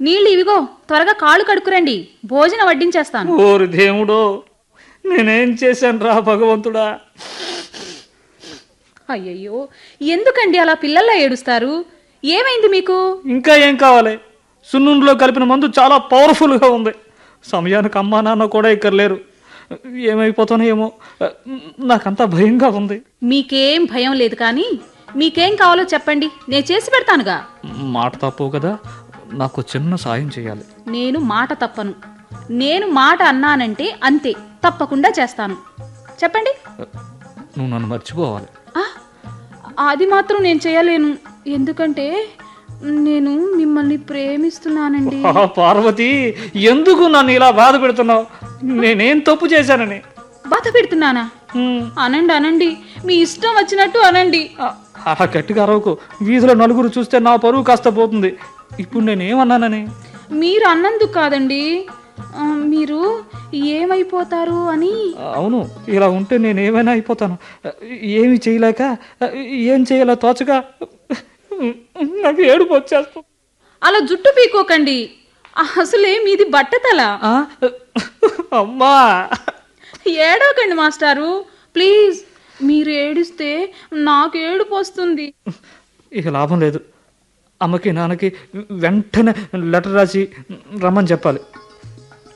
నీళ్ళు ఇవిగో త్వరగా కాళ్ళు కడుక్కురండి భోజనం వడ్డించేస్తాను ఓరి దేవుడో నేనేం చేశాను రా భగవంతుడా అయ్యయ్యో ఎందుకండి అలా పిల్లల్లా ఏడుస్తారు ఏమైంది మీకు ఇంకా ఏం కావాలి సున్నుండిలో కలిపిన మందు చాలా పవర్ఫుల్గా ఉంది సమయానికి అమ్మా నాన్న కూడా ఇక్కడ లేరు ఏమైపోతానో ఏమో నాకంతా భయంగా ఉంది మీకేం భయం లేదు కానీ మీకేం కావాలో చెప్పండి నేను చేసి పెడతానుగా మాట తప్పు కదా నాకు చిన్న సాయం చేయాలి నేను మాట తప్పను నేను మాట అన్నానంటే అంతే తప్పకుండా చేస్తాను చెప్పండి నువ్వు నన్ను మర్చిపోవాలి ఆ, అది మాత్రం నేను చేయలేను ఎందుకంటే నేను మిమ్మల్ని ప్రేమిస్తున్నానండి ఆ, పార్వతి ఎందుకు నన్ను ఇలా బాధ పెడుతున్నావు నేనేం తప్పు చేశానని బాధ పెడుతున్నానా హ్మ్. అనండి అనండి మీ ఇష్టం వచ్చినట్టు అనండి ఆ, అలా గట్టిగా అరవకు వీధిలో నలుగురు చూస్తే నా పరువు కాస్త పోతుంది ఇప్పుడు నేనేమన్నానని మీరు అన్నందుకు కాదండి ఆ, మీరు ఏమైపోతారు అని అవును ఇలా ఉంటే నేను ఏమైనా అయిపోతాను ఏమి చేయలేక ఏం చేయాలో తోచగా నాకు ఏడుపు వచ్చేస్తుంది అలా జుట్టు పీకోకండి అసలే మీది బట్టతల ఆ? అమ్మా ఏడవకండి మాస్టారు ప్లీజ్ మీరు ఏడిస్తే నాకు ఏడుపు వస్తుంది ఇక లాభం లేదు అమ్మకి నాన్నకి వెంటనే లెటర్ రాసి రమ్మని చెప్పాలి